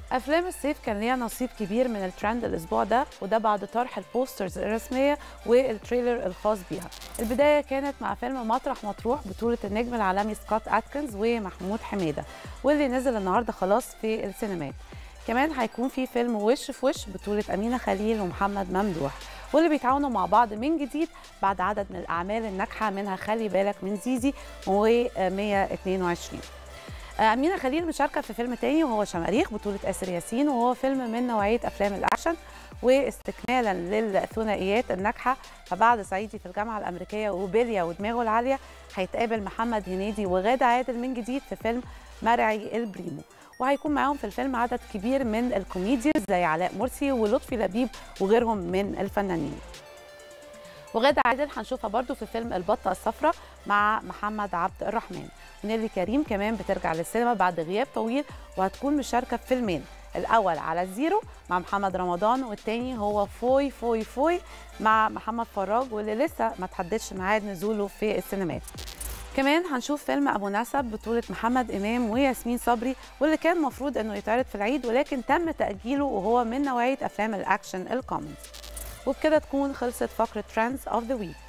افلام الصيف كان ليها نصيب كبير من الترند الاسبوع ده وده بعد طرح البوسترز الرسميه والتريلر الخاص بيها البدايه كانت مع فيلم مطرح مطروح بطوله النجم العالمي سكوت اتكنز ومحمود حميده واللي نزل النهارده خلاص في السينمات كمان هيكون في فيلم وش في وش بطوله امينه خليل ومحمد ممدوح واللي بيتعاونوا مع بعض من جديد بعد عدد من الاعمال الناجحه منها خلي بالك من زيزي و122 أمينة خليل مشاركة في فيلم تاني وهو شماريخ بطولة آسر ياسين وهو فيلم من نوعية أفلام الأكشن واستكمالا للثنائيات الناجحة فبعد صعيدي في الجامعة الأمريكية وبيليا ودماغه العالية هيتقابل محمد هنيدي وغادة عادل من جديد في فيلم مرعي البريمو وهيكون معاهم في الفيلم عدد كبير من الكوميديانز زي علاء مرسي ولطفي لبيب وغيرهم من الفنانين وغادة عادل هنشوفها برضو في فيلم البطة الصفراء مع محمد عبد الرحمن ونيلي كريم كمان بترجع للسينما بعد غياب طويل وهتكون مشاركة في فيلمين الأول على الزيرو مع محمد رمضان والتاني هو فوي فوي فوي مع محمد فراج واللي لسه ما تحددش ميعاد نزوله في السينمات كمان هنشوف فيلم ابو نسب بطوله محمد امام وياسمين صبري واللي كان المفروض انه يتعرض في العيد ولكن تم تاجيله وهو من نوعيه افلام الاكشن الكوميدي وبكده تكون خلصت فقره ترندز اوف ذا ويك